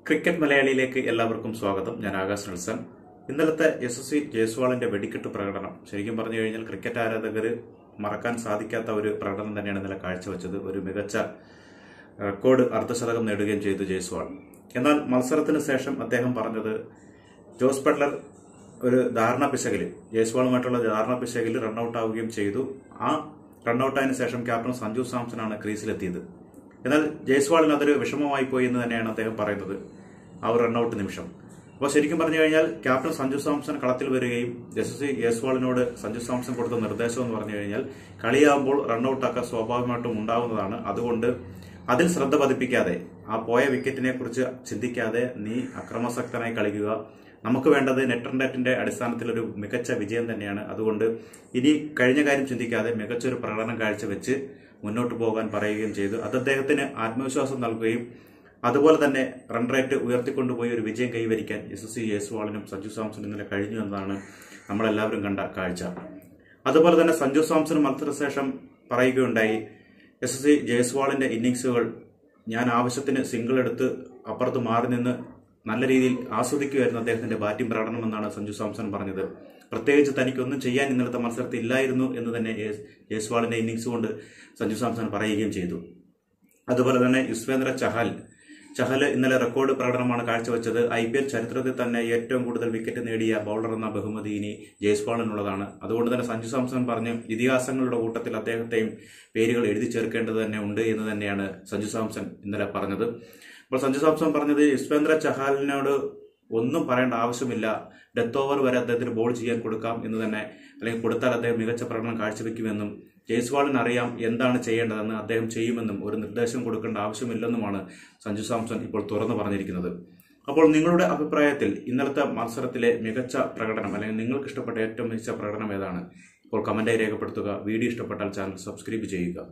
cricket മലയാളിയിലേക്ക് എല്ലാവർക്കും സ്വാഗതം ഞാൻ ആകാശ് നെൽസൺ ഇന്നലത്തെ എസ് എസ് സി ജയ്സ്വാളിന്റെ വെടിക്കെട്ട് പ്രകടനം ശരിക്കും പറഞ്ഞു കഴിഞ്ഞാൽ ക്രിക്കറ്റ് ആരാധകർ മറക്കാൻ സാധിക്കാത്ത ഒരു പ്രകടനം തന്നെയാണ് ഇന്നലെ കാഴ്ചവെച്ചത് ഒരു മികച്ച റെക്കോർഡ് അർദ്ധശതകം നേടുകയും ചെയ്തു ജയ്സ്വാൾ എന്നാൽ മത്സരത്തിന് ശേഷം അദ്ദേഹം പറഞ്ഞത് ജോസ് ബട്ട്ലർ ഒരു ധാരണ പിശകിൽ ജയ്സ്വാളുമായിട്ടുള്ള ധാരണ പിശകിൽ റണ്ണൌട്ട് ആവുകയും ചെയ്തു ആ റണ്ണൌട്ടായതിനു ശേഷം ക്യാപ്റ്റൻ സഞ്ജു സാംസണാണ് ക്രീസിലെത്തിയത് എന്നാൽ ജയ്സ്വാളിന് അതൊരു വിഷമമായി പോയി എന്ന് തന്നെയാണ് അദ്ദേഹം പറയുന്നത് ആ ഒരു റണ്ണൌട്ട് നിമിഷം അപ്പോൾ ശരിക്കും പറഞ്ഞു കഴിഞ്ഞാൽ ക്യാപ്റ്റൻ സഞ്ജു സാംസൺ കളത്തിൽ വരികയും ജസ്റ്റിസ് ജയ്സ്വാളിനോട് സഞ്ജു സാംസൺ കൊടുത്ത നിർദ്ദേശം എന്ന് പറഞ്ഞു കഴിഞ്ഞാൽ കളിയാകുമ്പോൾ റണ്ണൌട്ടൊക്കെ സ്വാഭാവികമായിട്ടും ഉണ്ടാവുന്നതാണ് അതുകൊണ്ട് അതിൽ ശ്രദ്ധ പതിപ്പിക്കാതെ ആ പോയ വിക്കറ്റിനെ കുറിച്ച് ചിന്തിക്കാതെ നീ അക്രമാസക്തനായി കളിക്കുക നമുക്ക് വേണ്ടത് നെറ്റ് നെറ്റിന്റെ അടിസ്ഥാനത്തിൽ ഒരു മികച്ച വിജയം തന്നെയാണ് അതുകൊണ്ട് ഇനി കഴിഞ്ഞ കാര്യം ചിന്തിക്കാതെ മികച്ചൊരു പ്രകടനം കാഴ്ചവെച്ച് മുന്നോട്ട് പോകാൻ പറയുകയും ചെയ്തു അത് അദ്ദേഹത്തിന് ആത്മവിശ്വാസം നൽകുകയും അതുപോലെ തന്നെ റൺ റേറ്റ് ഉയർത്തിക്കൊണ്ടുപോയി ഒരു വിജയം കൈവരിക്കാൻ എസ് എസ് സി ജയ്സ്വാളിനും സഞ്ജു സാംസൺ ഇന്നലെ കഴിഞ്ഞു എന്നതാണ് നമ്മളെല്ലാവരും കണ്ട കാഴ്ച അതുപോലെ തന്നെ സഞ്ജു സാംസൺ മത്സരശേഷം പറയുകയുണ്ടായി എസ് എസ് സി ജയ്സ്വാളിന്റെ ഇന്നിങ്സുകൾ ഞാൻ ആവശ്യത്തിന് സിംഗിൾ എടുത്ത് അപ്പുറത്ത് മാറി നിന്ന് നല്ല രീതിയിൽ ആസ്വദിക്കുമായിരുന്നു അദ്ദേഹത്തിന്റെ ബാറ്റിംഗ് പ്രകടനം എന്നാണ് സഞ്ജു സാംസൺ പറഞ്ഞത് പ്രത്യേകിച്ച് തനിക്കൊന്നും ചെയ്യാൻ ഇന്നലത്തെ മത്സരത്തിൽ ഇല്ലായിരുന്നു എന്ന് തന്നെ ജയ്സ്വാളിന്റെ ഇന്നിങ്സ് കൊണ്ട് സഞ്ജു സാംസൺ പറയുകയും ചെയ്തു അതുപോലെ തന്നെ യുസ്വേന്ദ്ര ചഹൽ ചഹൽ ഇന്നലെ റെക്കോർഡ് പ്രകടനമാണ് കാഴ്ചവെച്ചത് ഐ പി എൽ ചരിത്രത്തിൽ തന്നെ ഏറ്റവും കൂടുതൽ വിക്കറ്റ് നേടിയ ബൗളർ എന്ന ബഹുമതി ഇനി ജയ്സ്വാളിനുള്ളതാണ് അതുകൊണ്ട് തന്നെ സഞ്ജു സാംസൺ പറഞ്ഞു ഇതിഹാസങ്ങളുടെ കൂട്ടത്തിൽ അദ്ദേഹത്തെയും പേരുകൾ എഴുതി ചേർക്കേണ്ടത് തന്നെ ഉണ്ട് എന്ന് തന്നെയാണ് സഞ്ജു സാംസൺ ഇന്നലെ പറഞ്ഞത് അപ്പോൾ സഞ്ജു സാംസൺ പറഞ്ഞത് യുസ്വേന്ദ്ര ചഹാലിനോട് ഒന്നും പറയേണ്ട ആവശ്യമില്ല ഡെത്ത് ഓവർ വരെ അദ്ദേഹത്തിന് ബോൾ ചെയ്യാൻ കൊടുക്കാം എന്ന് തന്നെ അല്ലെങ്കിൽ കൊടുത്താൽ അദ്ദേഹം മികച്ച പ്രകടനം കാഴ്ചവെക്കുമെന്നും ജയ്സ്വാളിന് അറിയാം എന്താണ് ചെയ്യേണ്ടതെന്ന് അദ്ദേഹം ചെയ്യുമെന്നും ഒരു നിർദ്ദേശം കൊടുക്കേണ്ട ആവശ്യമില്ലെന്നുമാണ് സഞ്ജു സാംസൺ ഇപ്പോൾ തുറന്നു പറഞ്ഞിരിക്കുന്നത് അപ്പോൾ നിങ്ങളുടെ അഭിപ്രായത്തിൽ ഇന്നലത്തെ മത്സരത്തിലെ മികച്ച പ്രകടനം അല്ലെങ്കിൽ നിങ്ങൾക്ക് ഇഷ്ടപ്പെട്ട ഏറ്റവും മികച്ച പ്രകടനം ഏതാണ് ഇപ്പോൾ കമന്റായി രേഖപ്പെടുത്തുക വീഡിയോ ഇഷ്ടപ്പെട്ടാൽ ചാനൽ സബ്സ്ക്രൈബ് ചെയ്യുക